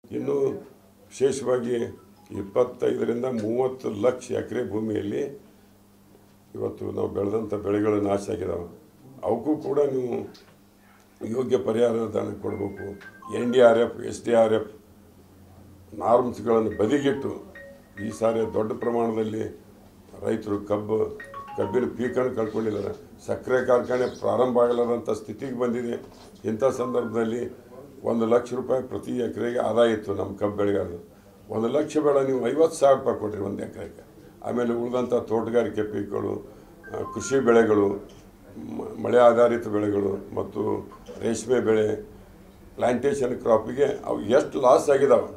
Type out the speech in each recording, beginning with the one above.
ಇನ್ನು ವಿಶೇಷವಾಗಿ ಇಪ್ಪತ್ತೈದರಿಂದ ಮೂವತ್ತು ಲಕ್ಷ ಎಕರೆ ಭೂಮಿಯಲ್ಲಿ ಇವತ್ತು ನಾವು ಬೆಳೆದಂಥ ಬೆಳೆಗಳು ನಾಶ ಆಗಿದಾವೆ ಅವಕ್ಕೂ ಕೂಡ ನೀವು ಯೋಗ್ಯ ಪರಿಹಾರದಾನ ಕೊಡಬೇಕು N D R F S D R F ನಾರ್ಮ್ಸ್ಗಳನ್ನು ಬದಿಗಿಟ್ಟು ಈ ಸಾರಿ ದೊಡ್ಡ ಪ್ರಮಾಣದಲ್ಲಿ ರೈತರು ಕಬ್ಬು ಕಬ್ಬಿನ ಪೀಕನ್ನು ಕಳ್ಕೊಂಡಿದ್ದಾರೆ ಸಕ್ಕರೆ ಕಾರ್ಖಾನೆ ಪ್ರಾರಂಭ ಆಗಲಾರಂಥ ಸ್ಥಿತಿಗೆ ಬಂದಿದೆ ಇಂಥ ಸಂದರ್ಭದಲ್ಲಿ ಒಂದು ಲಕ್ಷ ರೂಪಾಯಿ ಪ್ರತಿ ಎಕರೆಗೆ ಆದಾಯ ಇತ್ತು ನಮ್ಮ ಕಬ್ಬು ಬೆಳೆಗಾರರು ಒಂದು ಲಕ್ಷ ಬೇಡ ನೀವು ಐವತ್ತು ಸಾವಿರ ರೂಪಾಯಿ ಕೊಡ್ರಿ ಒಂದು ಎಕರೆಗೆ ಆಮೇಲೆ ಉಳಿದಂಥ ತೋಟಗಾರಿಕೆ ಪೀಕ್ಗಳು ಆ, ಕೃಷಿ ಬೆಳೆಗಳು ಮ- ಮಳೆ ಆಧಾರಿತ ಬೆಳೆಗಳು ಮತ್ತು ರೇಷ್ಮೆ ಬೆಳೆ ಪ್ಲಾಂಟೇಶನ್ ಕ್ರಾಪಿಗೆ ಅವು ಎಷ್ಟು ಲಾಸ್ ಆಗಿದಾವೆ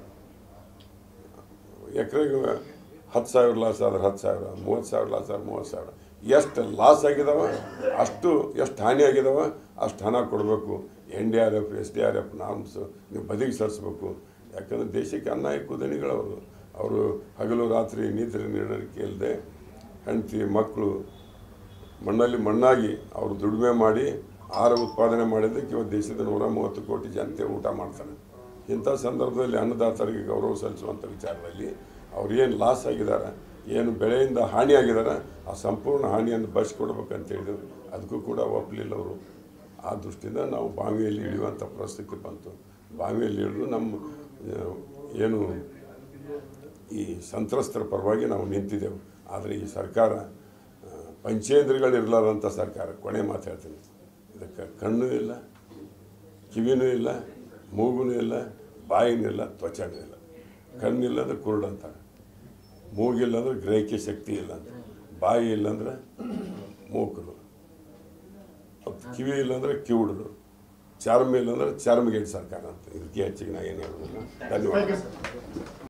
ಎಕರೆಗೆ ಹತ್ತು ಸಾವಿರ ಲಾಸ್ ಆದ್ರೆ ಹತ್ತು ಸಾವಿರ ಮೂವತ್ತು ಸಾವಿರ ಲಾಸ್ ಆದ್ರೆ ಮೂವತ್ತು ಸಾವಿರ ಎಷ್ಟು ಲಾಸ್ ಆಗಿದಾವ ಅಷ್ಟು ಎಷ್ಟು ಹಾನಿ ಆಗಿದಾವ ಅಷ್ಟು ಹಣ ಕೊಡಬೇಕು N D R F S D R F norms ನೀವು ಬದಿಗೆ ಸರಿಸ್ಬೇಕು ಯಾಕಂದರೆ ದೇಶಕ್ಕೆ ಅನ್ನ ಕುದಣಿಗಳವರು ಅವರು ಹಗಲು ರಾತ್ರಿ ನಿದ್ರೆ ನೀಡಲಿಕ್ಕೆ ಇಲ್ಲದೆ ಹೆಂಡತಿ ಮಕ್ಕಳು ಮಣ್ಣಲ್ಲಿ ಮಣ್ಣಾಗಿ ಅವರು ದುಡಿಮೆ ಮಾಡಿ ಆಹಾರ ಉತ್ಪಾದನೆ ಮಾಡಿದ್ದಕ್ಕೆ ಇವತ್ತು ದೇಶದ ನೂರ ಮೂವತ್ತು ಕೋಟಿ ಜನತೆ ಊಟ ಮಾಡ್ತಾರೆ ಇಂಥ ಸಂದರ್ಭದಲ್ಲಿ ಅನ್ನದಾತರಿಗೆ ಗೌರವ ಸಲ್ಲಿಸುವಂಥ ವಿಚಾರದಲ್ಲಿ ಅವ್ರು ಏನು ಲಾಸ್ ಆಗಿದ್ದಾರೆ ಏನು ಬೆಳೆಯಿಂದ ಹಾನಿ ಆಗಿದ್ದಾರೆ ಆ ಸಂಪೂರ್ಣ ಹಾನಿಯನ್ನು ಬರೆಸ್ಕೊಡ್ಬೇಕಂತ ಹೇಳಿದ್ರು ಅದಕ್ಕೂ ಕೂಡ ಒಪ್ಪಲಿಲ್ಲ ಅವರು ಆ ದೃಷ್ಟಿಯಿಂದ ನಾವು ಬಾವಿಯಲ್ಲಿ ಇಳಿಯುವಂಥ ಪರಿಸ್ಥಿತಿ ಬಂತು ಬಾವಿಯಲ್ಲಿ ಇಳಿದು ನಮ್ಮ ಆ, ಏನು ಈ ಸಂತ್ರಸ್ತರ ಪರವಾಗಿ ನಾವು ನಿಂತಿದ್ದೆವು ಆದರೆ ಈ ಸರ್ಕಾರ ಆ, ಪಂಚೇಂದ್ರಿಗಳಿರಲಾರಂಥ ಸರ್ಕಾರ ಕೊನೆ ಮಾತು ಹೇಳ್ತೀನಿ ಇದಕ್ಕೆ ಕಣ್ಣು ಇಲ್ಲ ಕಿವಿನೂ ಇಲ್ಲ ಮೂಗುನೂ ಇಲ್ಲ ಬಾಯಿನೂ ಇಲ್ಲ ತ್ವಚನೂ ಇಲ್ಲ ಕಣ್ಣಿಲ್ಲ ಅಂದ್ರೆ ಕುರುಡು ಅಂತಾರೆ ಮೂಗಿಲ್ಲ ಅಂದ್ರೆ ಗ್ರಹಿಕೆ ಶಕ್ತಿ ಇಲ್ಲ ಅಂತ ಬಾಯಿ ಇಲ್ಲ ಅಂದ್ರೆ ಮೂಕರು ಮತ್ತು ಕಿವಿ ಇಲ್ಲ ಅಂದ್ರೆ ಕಿವುಡರು ಚರ್ಮ ಇಲ್ಲ ಅಂದ್ರೆ ಚರ್ಮಗೇಡು ಸರ್ಕಾರ ಅಂತ ಇದಕ್ಕೆ ಹೆಚ್ಚಿಗೆ ನಾ ಏನು ಹೇಳೋದಿಲ್ಲ ಧನ್ಯವಾದ